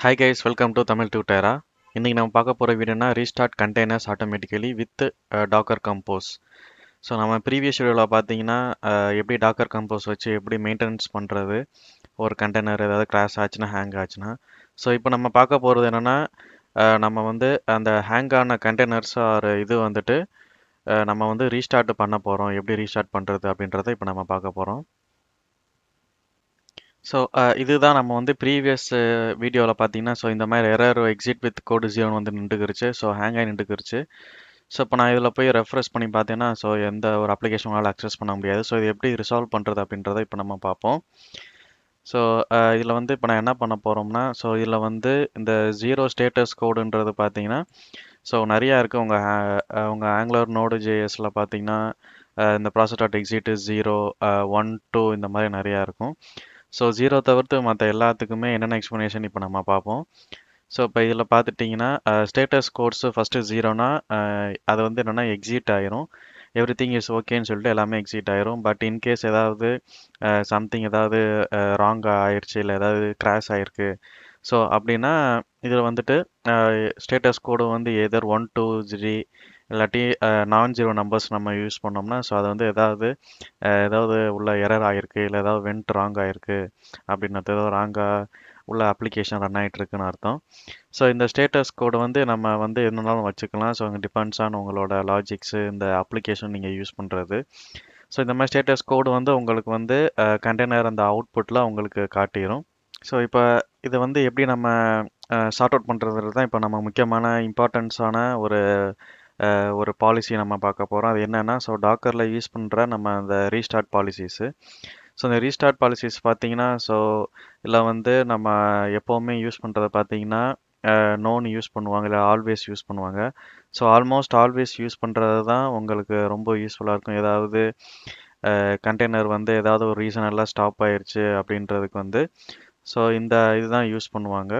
hi guys welcome to Tamil டியூட்டரா இன்றைக்கி நம்ம பார்க்க போகிற வீடியோனா restart containers automatically with docker compose so நம்ம ப்ரீவியஸ் வீடியோவில் பார்த்தீங்கன்னா அஹ், எப்படி டாக்கர் கம்போஸ் வச்சு எப்படி மெயின்டெனன்ஸ் பண்ணுறது ஒரு கண்டெய்னர் ஏதாவது கிராஷ் ஆச்சுன்னா ஹேங் ஆச்சுன்னா ஸோ இப்போ நம்ம பார்க்க போகிறது என்னென்னா நம்ம வந்து அந்த ஹேங் ஆன கண்டெய்னர்ஸ் ஆர் இது வந்துட்டு அஹ், நம்ம வந்து ரீஸ்டார்ட் பண்ண போகிறோம் எப்படி ரீஸ்டார்ட் பண்ணுறது அப்படின்றத இப்போ நம்ம பார்க்க போகிறோம் ஸோ இதுதான் நம்ம வந்து ப்ரீவியஸ் வீடியோவில் பார்த்தீங்கன்னா ஸோ இந்த மாதிரி எரர் எக்ஸிட் வித் கோடு ஜீரோன்னு வந்து நின்றுக்குருச்சு ஸோ ஹேங் ஆகி நின்றுக்குருச்சு ஸோ இப்போ நான் இதில் போய் ரெஃப்ரெஷ் பண்ணி பார்த்தேன்னா ஸோ எந்த ஒரு அப்ளிகேஷனால அக்சஸ் பண்ண முடியாது ஸோ இது எப்படி ரிசால்வ் பண்ணுறது அப்படின்றத இப்போ நம்ம பார்ப்போம் ஸோ இதில் வந்து இப்போ நான் என்ன பண்ண போகிறோம்னா ஸோ இதில் வந்து இந்த ஜீரோ ஸ்டேட்டஸ் கோடுன்றது பார்த்தீங்கன்னா ஸோ நிறையா இருக்குது உங்கள் உங்கள் ஆங்குலர் நோடு ஜேஎஸில் பார்த்தீங்கன்னா அஹ், இந்த process dot exit zero one two இந்த மாதிரி நிறையா இருக்கும் ஸோ ஜீரோ தவிர்த்து மற்ற எல்லாத்துக்குமே என்னென்ன எக்ஸ்ப்ளனேஷன் இப்போ நம்ம பார்ப்போம் ஸோ இப்போ இதில் பார்த்துட்டிங்கன்னா ஸ்டேட்டஸ் கோட்ஸு ஃபஸ்ட்டு ஜீரோனா அது வந்து என்னென்னா எக்ஸிட் ஆயிரும் எவ்ரி திங் இஸ் ஓகேன்னு சொல்லிட்டு எல்லாமே எக்ஸிட் ஆயிரும் பட் இன்கேஸ் ஏதாவது சம்திங் ஏதாவது ராங் ஆயிடுச்சு இல்லை ஏதாவது கிராஷ் ஆயிருக்கு ஸோ அப்படின்னா இதில் வந்துட்டு ஸ்டேட்டஸ் கோடு வந்து எதர் ஒன் டூ ஜி இல்லாட்டி நான் ஜீரோ நம்பர்ஸ் நம்ம யூஸ் பண்ணோம்னா ஸோ அது வந்து ஏதாவது அஹ், ஏதாவது உள்ள எரர் ஆயிருக்கு இல்லை ஏதாவது வெண்ட் ராங் ஆயிருக்கு அப்படின்றது ஏதாவது ராங்காக உள்ள அப்ளிகேஷன் ரன் ஆகிட்டு இருக்குன்னு அர்த்தம் ஸோ இந்த ஸ்டேட்டஸ் கோடு வந்து நம்ம வந்து என்னனாலும் வச்சுக்கலாம் ஸோ டிபெண்ட்ஸ் ஆன் உங்களோட லாஜிக்ஸு இந்த அப்ளிகேஷன் நீங்கள் யூஸ் பண்ணுறது ஸோ இந்த மாதிரி ஸ்டேட்டஸ் கோடு வந்து உங்களுக்கு வந்து கண்டெய்னர் அந்த அவுட்புட்டில் உங்களுக்கு காட்டிடும் ஸோ இப்போ இதை வந்து எப்படி நம்ம சார்ட் அவுட் பண்ணுறது தான் இப்போ நம்ம முக்கியமான இம்பார்ட்டன்ஸான ஒரு அஹ், ஒரு பாலிசி நம்ம பார்க்க போகிறோம் அது என்னன்னா ஸோ டாக்கரில் யூஸ் பண்ணுற நம்ம அந்த ரீஸ்டார்ட் பாலிசிஸு ஸோ இந்த ரீஸ்டார்ட் பாலிசிஸ் பார்த்தீங்கன்னா ஸோ இதில் வந்து நம்ம எப்போவுமே யூஸ் பண்ணுறத பார்த்தீங்கன்னா நோன் யூஸ் பண்ணுவாங்க இல்லை ஆல்வேஸ் யூஸ் பண்ணுவாங்க ஸோ ஆல்மோஸ்ட் ஆல்வேஸ் யூஸ் பண்ணுறது தான் உங்களுக்கு ரொம்ப யூஸ்ஃபுல்லாக இருக்கும் ஏதாவது கண்டெய்னர் வந்து ஏதாவது ஒரு ரீசனெல்லாம் ஸ்டாப் ஆயிருச்சு அப்படின்றதுக்கு வந்து ஸோ இந்த இதுதான் யூஸ் பண்ணுவாங்க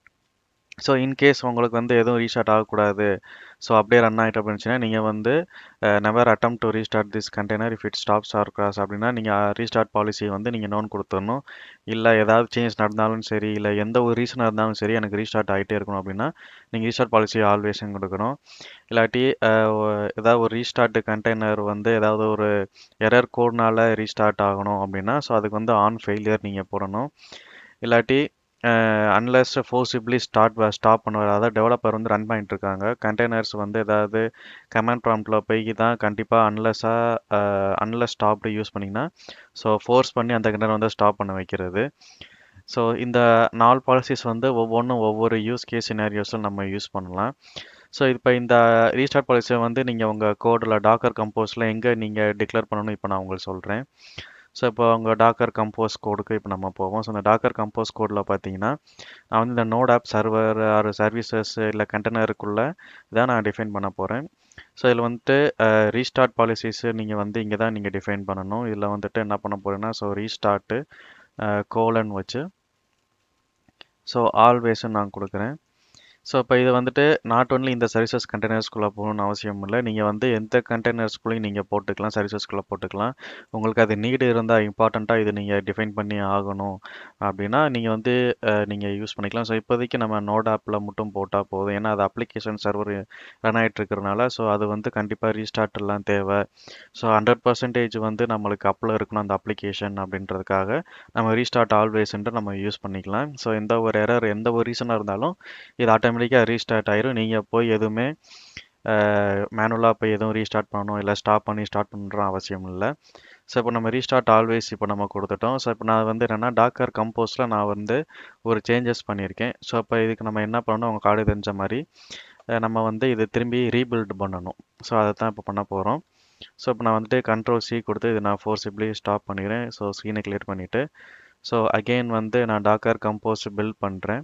ஸோ இன்கேஸ் உங்களுக்கு வந்து எதுவும் ரீஸ்டார்ட் ஆகக்கூடாது ஸோ அப்படியே ரன் ஆகிட்டு இருந்துச்சுன்னா நீங்கள் வந்து never attempt to restart this container if it stops or crash அப்படின்னா நீங்கள் ரீஸ்டார்ட் பாலிசி வந்து நீங்கள் நோன் கொடுத்துடணும் இல்லை ஏதாவது சேஞ்ச் நடந்தாலும் சரி இல்லை எந்த ஒரு ரீசனாக இருந்தாலும் சரி எனக்கு ரீஸ்டார்ட் ஆகிட்டே இருக்கணும் அப்படின்னா நீங்கள் ரீஸ்டார்ட் பாலிசி ஆல்வேஸ் கொடுக்கணும் இல்லாட்டி அஹ், ஒ- ஏதாவது ஒரு ரீஸ்டார்ட் கண்டெய்னர் வந்து ஏதாவது ஒரு எரர் கோட்னால ரீஸ்டார்ட் ஆகணும் அப்படின்னா ஸோ அதுக்கு வந்து ஆன் ஃபெயிலியர் நீங்கள் போடணும் இல்லாட்டி அன்லெஸ் ஃபோர்சிபிளி ஸ்டார்ட் ஸ்டாப் பண்ணுவார் அதாவது டெவலப்பர் வந்து ரன் பண்ணிட்டு இருக்காங்க கண்டெய்னர்ஸ் வந்து ஏதாவது கமாண்ட் ப்ராம்ப்டில் போய் தான் கண்டிப்பாக அன்லெஸ்ஸாக அன்லெஸ் ஸ்டாப்டு யூஸ் பண்ணிங்கன்னா ஸோ ஃபோர்ஸ் பண்ணி அந்த கண்டெய்னர் வந்து ஸ்டாப் பண்ண வைக்கிறது ஸோ இந்த நாலு பாலிசிஸ் வந்து ஒவ்வொன்றும் ஒவ்வொரு யூஸ் கேஸ் சினாரியோஸில் நம்ம யூஸ் பண்ணலாம் ஸோ இப்போ இந்த ரீஸ்டார்ட் பாலிசியை வந்து நீங்கள் உங்கள் கோடில் டாக்கர் கம்போஸில் எங்கே நீங்கள் டிக்ளேர் பண்ணணும் இப்போ நான் உங்களுக்கு சொல்கிறேன் ஸோ இப்போ உங்கள் டாக்கர் கம்போஸ் கோடுக்கு இப்போ நம்ம போவோம் ஸோ இந்த டாக்கர் கம்போஸ் கோடில் பார்த்தீங்கன்னா நான் வந்து இந்த node app server or services இல்லை கண்டெய்னருக்குள்ளே இதான் நான் டிஃபைன் பண்ண போகிறேன் ஸோ இதில் வந்துட்டு ரீஸ்டார்ட் பாலிசிஸ் நீங்கள் வந்து இங்கே தான் நீங்கள் டிஃபைன் பண்ணணும் இதில் வந்துட்டு என்ன பண்ண போகிறேன்னா ஸோ ரீஸ்டார்ட்டு கோலன் வச்சு ஸோ ஆல்வேஸ்ன்னு நான் கொடுக்குறேன் ஸோ இப்போ இது வந்துட்டு நாட் ஒன்லி இந்த சர்வீசஸ் கண்டெய்னர்ஸ்குள்ளே போகணும்னு அவசியம் இல்லை நீங்கள் வந்து எந்த கண்டெய்னர்ஸ்குள்ளேயும் நீங்கள் போட்டுக்கலாம் சர்வீசஸ்குள்ளே போட்டுக்கலாம் உங்களுக்கு அது நீடு இருந்தால் இம்பார்ட்டண்ட்டாக இது நீங்கள் டிஃபைன் பண்ணி ஆகணும் அப்படின்னா நீங்கள் வந்து நீங்கள் யூஸ் பண்ணிக்கலாம் ஸோ இப்போதைக்கு நம்ம நோட் ஆப்பில் மட்டும் போட்டால் போதும் ஏன்னா அது அப்ளிகேஷன் சர்வர் ரன் ஆகிட்டு இருக்கிறனால ஸோ அது வந்து கண்டிப்பாக ரீஸ்டார்ட் எல்லாம் தேவை ஸோ ஹண்ட்ரட் பர்சன்டேஜ் வந்து நம்மளுக்கு அப்பில் இருக்கணும் அந்த அப்ளிகேஷன் அப்படின்றதுக்காக நம்ம ரீஸ்டார்ட் ஆல்வேஸ்ன்ட்டு நம்ம யூஸ் பண்ணிக்கலாம் ஸோ எந்த ஒரு எரர் எந்த ஒரு ரீசனாக இருந்தாலும் இது ஆட்டோமேட்டிக்காக ரீஸ்டார்ட் ஆயிரும் நீங்கள் போய் எதுவுமே மேனுவலாக போய் எதுவும் ரீஸ்டார்ட் பண்ணணும் இல்லை ஸ்டாப் பண்ணி ஸ்டார்ட் பண்ணுற அவசியம் இல்லை ஸோ இப்போ நம்ம ரீஸ்டார்ட் ஆல்வேஸ் இப்போ நம்ம கொடுத்துட்டோம் ஸோ இப்போ நான் வந்து என்னென்னா டாக்கர் கம்போஸில் நான் வந்து ஒரு சேஞ்சஸ் பண்ணியிருக்கேன் ஸோ அப்போ இதுக்கு நம்ம என்ன பண்ணணும் உங்கள் கார்டு தெரிஞ்ச மாதிரி அஹ் நம்ம வந்து இது திரும்பி ரீபில்ட் பண்ணணும் ஸோ அதை தான் இப்போ பண்ண போகிறோம் ஸோ இப்போ நான் வந்துட்டு கண்ட்ரோல் சி கொடுத்து இது நான் ஃபோர்சிபிளி ஸ்டாப் பண்ணிக்கிறேன் ஸோ ஸ்க்ரீனை கிளியர் பண்ணிவிட்டு ஸோ அகெயின் வந்து நான் டாக்கர் கம்போஸ் பில்ட் பண்ணுறேன்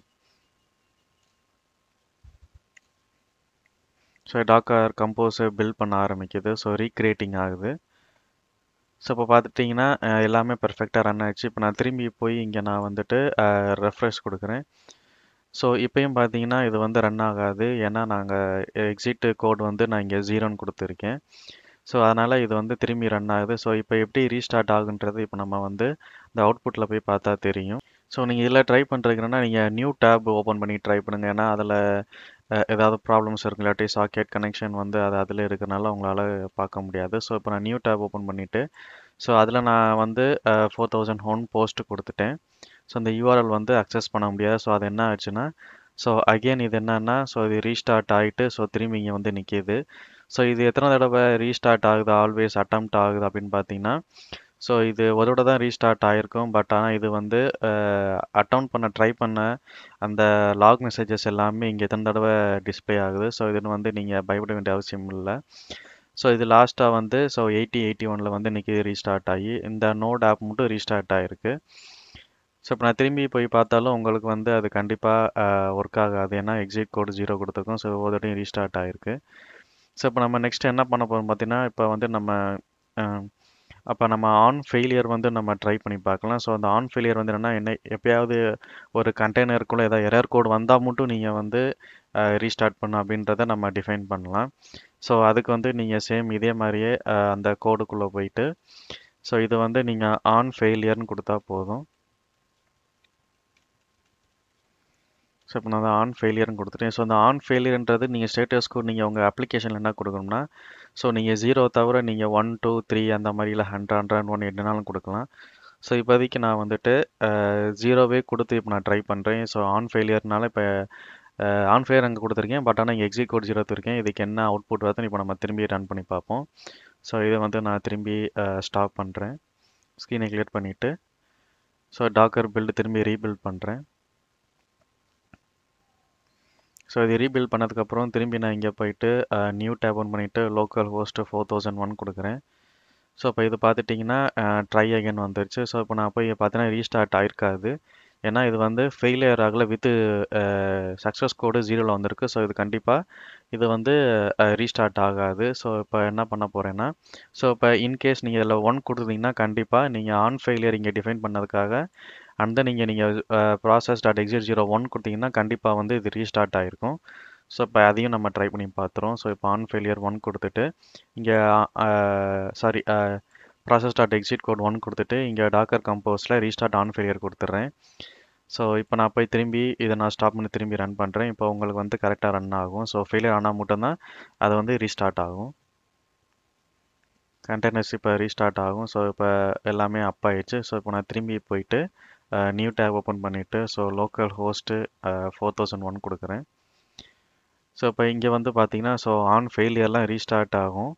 ஸோ டாக்கர் கம்போஸை பில்ட் பண்ண ஆரம்பிக்குது ஸோ ரீக்ரியேட்டிங் ஆகுது ஸோ இப்போ பார்த்துட்டிங்கன்னா அஹ், எல்லாமே பெர்ஃபெக்டாக ரன் ஆயிடுச்சு இப்போ நான் திரும்பி போய் இங்கே நான் வந்துட்டு ரெஃப்ரெஷ் கொடுக்குறேன் ஸோ இப்பயும் பார்த்தீங்கன்னா இது வந்து ரன் ஆகாது ஏன்னா நாங்கள் எக்ஸிட் கோட் வந்து நான் இங்கே ஜீரோன்னு கொடுத்துருக்கேன் ஸோ அதனால் இது வந்து திரும்பி ரன் ஆகுது ஸோ இப்போ எப்படி ரீஸ்டார்ட் ஆகுன்றது இப்போ நம்ம வந்து இந்த அவுட்புட்டில் போய் பார்த்தா தெரியும் ஸோ நீங்கள் இதில் ட்ரை பண்ணுறதுக்குன்னா நீங்கள் நியூ டேப் ஓப்பன் பண்ணி ட்ரை பண்ணுங்கள் ஏன்னா அதில் ஏதாவது ப்ராப்ளம்ஸ் இருக்கு இல்லாட்டி சாக்கெட் கனெக்ஷன் வந்து அது அதில் இருக்கிறனால உங்களால் பார்க்க முடியாது ஸோ இப்போ நான் நியூ டேப் ஓப்பன் பண்ணிவிட்டு ஸோ அதில் நான் வந்து ஃபோர் தௌசண்ட் ஹோன் போஸ்ட் கொடுத்துட்டேன் ஸோ இந்த யூஆர்எல் வந்து அக்சஸ் பண்ண முடியாது ஸோ அது என்ன ஆச்சுன்னா ஸோ அகெயின் இது என்னன்னா ஸோ இது ரீஸ்டார்ட் ஆகிட்டு ஸோ திரும்பி இங்கே வந்து நிற்கிது ஸோ இது எத்தனை தடவை ரீஸ்டார்ட் ஆகுது ஆல்வேஸ் அட்டம்ப்ட் ஆகுது அப்படின்னு பார்த்தீங்கன்னா ஸோ இது ஒரு தடவை தான் ரீஸ்டார்ட் ஆகிருக்கும் பட் ஆனால் இது வந்து அட்டவுண்ட் பண்ண ட்ரை பண்ண அந்த லாக் மெசேஜஸ் எல்லாமே இங்கே எத்தனை தடவை டிஸ்பிளே ஆகுது ஸோ இதுன்னு வந்து நீங்கள் பயப்பட வேண்டிய அவசியம் இல்லை ஸோ இது லாஸ்ட்டாக வந்து ஸோ எயிட்டி எயிட்டி ஒனில் வந்து இன்றைக்கி ரீஸ்டார்ட் ஆகி இந்த நோட் ஆப் மட்டும் ரீஸ்டார்ட் ஆகிருக்கு ஸோ இப்போ நான் திரும்பி போய் பார்த்தாலும் உங்களுக்கு வந்து அது கண்டிப்பாக ஒர்க் ஆகாது ஏன்னா எக்ஸிட் கோடு ஜீரோ கொடுத்துருக்கோம் ஸோ ஒவ்வொரு தடையும் ரீஸ்டார்ட் ஆகிருக்கு ஸோ இப்போ நம்ம நெக்ஸ்ட் என்ன பண்ண போகிறோம் பார்த்தீங்கன்னா இப்போ வந்து நம்ம அப்போ நம்ம ஆன் ஃபெயிலியர் வந்து நம்ம ட்ரை பண்ணி பார்க்கலாம் ஸோ அந்த ஆன் ஃபெயிலியர் வந்து என்னென்னா என்ன எப்பயாவது ஒரு கண்டெய்னருக்குள்ளே ஏதாவது எரர் கோடு வந்தால் மட்டும் நீங்கள் வந்து ரீஸ்டார்ட் பண்ணும் அப்படின்றத நம்ம டிஃபைன் பண்ணலாம் ஸோ அதுக்கு வந்து நீங்கள் சேம் இதே மாதிரியே அந்த கோடுக்குள்ளே போயிட்டு ஸோ இது வந்து நீங்கள் ஆன் ஃபெயிலியர்னு கொடுத்தா போதும் ஸோ இப்போ நான் ஆன் ஃபெயிலியர்னு கொடுத்துட்டேன் ஸோ அந்த ஆன் ஃபெயிலியர்ன்றது நீங்கள் ஸ்டேட்டஸ் கோட் நீங்கள் உங்கள் அப்ளிகேஷனில் என்ன கொடுக்கணும்னா ஸோ நீங்கள் ஜீரோ தவிர நீங்கள் ஒன் டூ த்ரீ அந்த மாதிரி இல்லை ஹண்ட்ரட் ஹண்ட்ரட் ஒன் என்னனாலும் கொடுக்கலாம் ஸோ இப்போதைக்கு நான் வந்துட்டு ஜீரோவே கொடுத்து இப்போ நான் ட்ரை பண்ணுறேன் ஸோ ஆன் ஃபெயிலியர்னால இப்போ ஆன் ஃபெயிலியர் அங்கே கொடுத்துருக்கேன் பட் ஆனால் இங்கே எக்ஸிட் கோட் ஜீரோ இருக்கேன் இதுக்கு என்ன அவுட்புட் வருதுன்னு இப்போ நம்ம திரும்பி ரன் பண்ணி பார்ப்போம் ஸோ இதை வந்து நான் திரும்பி ஸ்டாப் பண்ணுறேன் ஸ்க்ரீனை கிளியர் பண்ணிவிட்டு ஸோ டாக்கர் பில்டு திரும்பி ரீபில்ட் பண்ணுறேன் ஸோ இது ரீபில்ட் பண்ணதுக்கப்புறம் திரும்பி நான் இங்கே போயிட்டு நியூ டேப் ஒன் பண்ணிவிட்டு local host four thousand one கொடுக்குறேன் ஸோ இப்போ இது பார்த்துட்டிங்கன்னா ட்ரை அகைன் வந்துருச்சு ஸோ இப்போ நான் போய் பார்த்தீங்கன்னா ரீஸ்டார்ட் ஆயிருக்காது ஏன்னா இது வந்து ஃபெயிலியர் ஆகல வித்து சக்ஸஸ் கோடு ஜீரோவில் வந்திருக்கு ஸோ இது கண்டிப்பாக இது வந்து ரீஸ்டார்ட் ஆகாது ஸோ இப்போ என்ன பண்ண போகிறேன்னா ஸோ இப்போ இன்கேஸ் நீங்கள் இதில் ஒன் கொடுத்துருந்தீங்கன்னா கண்டிப்பாக நீங்கள் ஆன் ஃபெயிலியர் இங்கே டிஃபைன் பண்ணதுக்காக அண்ட் தென் நீங்கள் நீங்கள் process dot exit zero one கொடுத்தீங்கன்னா கண்டிப்பாக வந்து இது ரீஸ்டார்ட் ஆகிருக்கும் ஸோ இப்போ அதையும் நம்ம ட்ரை பண்ணி பார்த்துறோம் ஸோ இப்போ ஆன் ஃபெயிலியர் ஒன் கொடுத்துட்டு இங்கே sorry process dot exit code one கொடுத்துட்டு இங்கே டாக்கர் கம்போஸில் ரீஸ்டார்ட் ஆன் ஃபெயிலியர் கொடுத்துட்றேன் ஸோ இப்போ நான் போய் திரும்பி இதை நான் ஸ்டாப் பண்ணி திரும்பி ரன் பண்ணுறேன் இப்போ உங்களுக்கு வந்து கரெக்டாக ரன் ஆகும் ஸோ ஃபெயிலியர் ஆனால் மட்டும்தான் அது வந்து ரீஸ்டார்ட் ஆகும் கண்டெய்னர்ஸ் இப்போ ரீஸ்டார்ட் ஆகும் ஸோ இப்போ எல்லாமே அப் ஆயிடுச்சு ஸோ இப்போ நான் திரும்பி போயிட்டு நியூ டேப் ஓப்பன் பண்ணிவிட்டு so local host four thousand one கொடுக்குறேன் ஸோ இப்போ இங்கே வந்து பார்த்தீங்கன்னா ஸோ ஆன் ஃபெயிலியர்லாம் ரீஸ்டார்ட் ஆகும்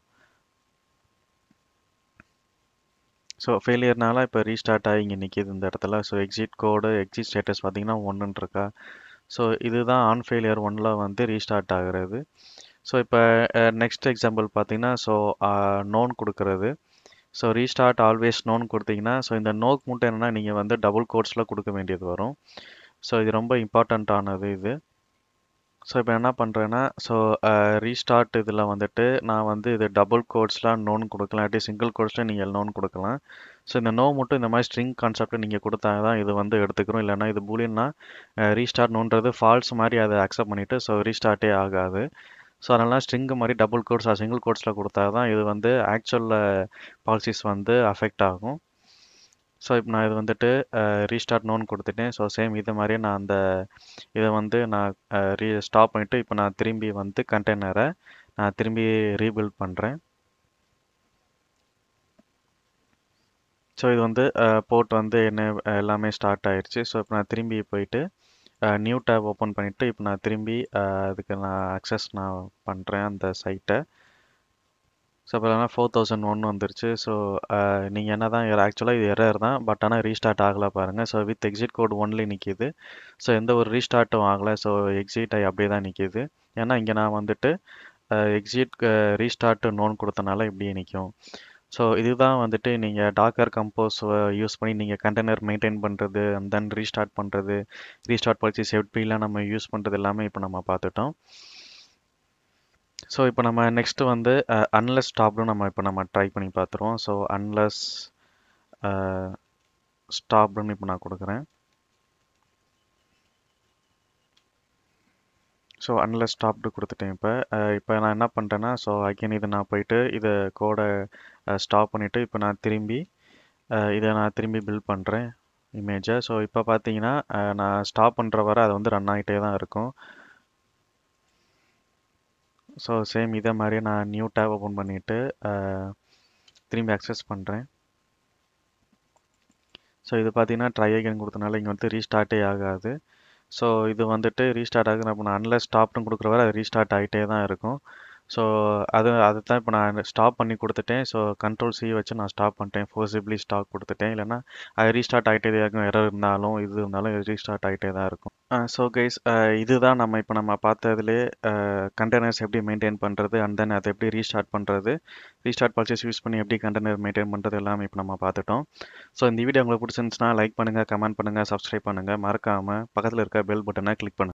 ஸோ ஃபெயிலியர்னால இப்போ ரீஸ்டார்ட் ஆகி இங்கே நிற்கிது இந்த இடத்துல so exit code exit status பார்த்தீங்கன்னா ஒன்றுன்னு இருக்கா ஸோ இதுதான் ஆன் ஃபெயிலியர் ஒன்னில் வந்து ரீஸ்டார்ட் ஆகுறது ஸோ இப்போ நெக்ஸ்ட் எக்ஸாம்பிள் பார்த்தீங்கன்னா ஸோ நோன் கொடுக்கறது ஸோ ரீஸ்டார்ட் ஆல்வேஸ் நோன் கொடுத்தீங்கன்னா ஸோ இந்த நோக் மட்டும் என்னென்னா நீங்கள் வந்து டபுள் கோட்ஸில் கொடுக்க வேண்டியது வரும் ஸோ இது ரொம்ப இம்பார்ட்டண்ட்டானது இது ஸோ இப்போ என்ன பண்ணுறேன்னா ஸோ ரீஸ்டார்ட் இதில் வந்துட்டு நான் வந்து இது டபுள் கோட்ஸ்லாம் நோன் கொடுக்கலாம் இல்லாட்டி சிங்கிள் கோட்ஸில் நீங்கள் நோன் கொடுக்கலாம் ஸோ இந்த நோ மட்டும் இந்த மாதிரி ஸ்ட்ரிங் கான்செப்ட் நீங்கள் கொடுத்தா தான் இது வந்து எடுத்துக்கிறோம் இல்லைனா இது பூலியன்னா ரீஸ்டார்ட் நோன்றது ஃபால்ஸ் மாதிரி அதை அக்செப்ட் பண்ணிவிட்டு ஸோ ரீஸ்டார்ட்டே ஆகாது ஸோ அதனால ஸ்ட்ரிங் மாதிரி டபுள் கோட்ஸ் சிங்கிள் கோட்ஸில் கொடுத்தா தான் இது வந்து ஆக்சுவல் பாலிசிஸ் வந்து அஃபெக்ட் ஆகும் ஸோ இப்போ நான் இது வந்துட்டு ரீஸ்டார்ட் நோன் கொடுத்துட்டேன் ஸோ சேம் இது மாதிரியே நான் அந்த இதை வந்து நான் ரீ ஸ்டாப் பண்ணிவிட்டு இப்போ நான் திரும்பி வந்து கண்டெய்னரை நான் திரும்பி ரீபில்ட் பண்ணுறேன் ஸோ இது வந்து போர்ட் வந்து என்ன எல்லாமே ஸ்டார்ட் ஆயிடுச்சு ஸோ இப்போ நான் திரும்பி போயிட்டு நியூ டேப் ஓப்பன் பண்ணிவிட்டு இப்போ நான் திரும்பி அதுக்கு நான் அக்சஸ் நான் பண்ணுறேன் அந்த சைட்டை ஸோ இப்போ ஃபோர் தௌசண்ட் ஒன் வந்துருச்சு ஸோ நீங்கள் என்ன தான் ஆக்சுவலாக இது எரர் தான் பட் ஆனால் ரீஸ்டார்ட் ஆகலை பாருங்கள் ஸோ வித் எக்ஸிட் கோட் ஒன்லேயே நிற்கிது ஸோ எந்த ஒரு ரீஸ்டார்ட்டும் ஆகலை ஸோ எக்ஸிட் ஆகி அப்படியே தான் நிற்கிது ஏன்னா இங்கே நான் வந்துட்டு எக்ஸிட் ரீஸ்டார்ட் நோன் கொடுத்தனால இப்படியே நிற்கும் ஸோ இதுதான் வந்துட்டு நீங்கள் டாக்கர் கம்போஸ் யூஸ் பண்ணி நீங்கள் கண்டெய்னர் மெயின்டைன் பண்ணுறது அண்ட் தென் ரீஸ்டார்ட் பண்ணுறது ரீஸ்டார்ட் பாலிசிஸ் எப்படிலாம் நம்ம யூஸ் பண்ணுறது எல்லாமே இப்போ நம்ம பார்த்துட்டோம் ஸோ இப்போ நம்ம நெக்ஸ்ட்டு வந்து அன்லெஸ் ஸ்டாப்னு நம்ம இப்போ நம்ம ட்ரை பண்ணி பார்த்துருவோம் ஸோ அன்லெஸ் ஸ்டாப்னு இப்போ நான் கொடுக்குறேன் ஸோ அன்லெஸ் ஸ்டாப்டு கொடுத்துட்டேன் இப்போ இப்போ நான் என்ன பண்ணிட்டேன்னா ஸோ அகைன் இதை நான் போயிட்டு இதை கோடை ஸ்டாப் பண்ணிவிட்டு இப்போ நான் திரும்பி இதை நான் திரும்பி பில்ட் பண்ணுறேன் இமேஜை ஸோ இப்போ பார்த்தீங்கன்னா அஹ், நான் ஸ்டாப் பண்ணுற வரை அது வந்து ரன் ஆகிட்டே தான் இருக்கும் ஸோ சேம் இதே மாதிரியே நான் நியூ டேப் ஓப்பன் பண்ணிவிட்டு திரும்பி அக்சஸ் பண்ணுறேன் ஸோ இது பார்த்தீங்கன்னா ட்ரை அகைன் கொடுத்தனால இங்கே வந்து ரீஸ்டார்ட்டே ஆகாது ஸோ இது வந்துட்டு ரீஸ்டார்ட் ஆகுது நம்ம அன்லஸ் ஸ்டாப்னு கொடுக்குற வரை அது ரீஸ்டார்ட் ஆகிட்டே தான் இருக்கும் ஸோ அது அதை தான் இப்போ நான் ஸ்டாப் பண்ணி கொடுத்துட்டேன் ஸோ கண்ட்ரோல் சி வச்சு நான் ஸ்டாப் பண்ணிட்டேன் ஃபோர்சிபிளி ஸ்டாப் கொடுத்துட்டேன் இல்லைன்னா அது ரீஸ்டார்ட் ஆகிட்டே தான் இருக்கும் எரர் இருந்தாலும் இது இருந்தாலும் ரீஸ்டார்ட் ஆகிட்டே தான் இருக்கும் ஸோ கைஸ் இதுதான் நம்ம இப்போ நம்ம பார்த்ததுலே கண்டெய்னர்ஸ் எப்படி மெயின்டைன் பண்ணுறது அண்ட் தென் அதை எப்படி ரீஸ்டார்ட் பண்ணுறது ரீஸ்டார்ட் பர்ச்சேஸ் யூஸ் பண்ணி எப்படி கண்டெய்னர் மெயின்டைன் பண்ணுறது எல்லாமே இப்போ நம்ம பார்த்துட்டோம் ஸோ இந்த வீடியோ உங்களுக்கு பிடிச்சிருந்துச்சுன்னா லைக் பண்ணுங்கள் கமெண்ட் பண்ணுங்கள் சப்ஸ்கிரைப் பண்ணுங்கள் மறக்காமல் பக்கத்தில் இருக்க பெல் பட்டனை கிளிக் பண்ணுங்கள்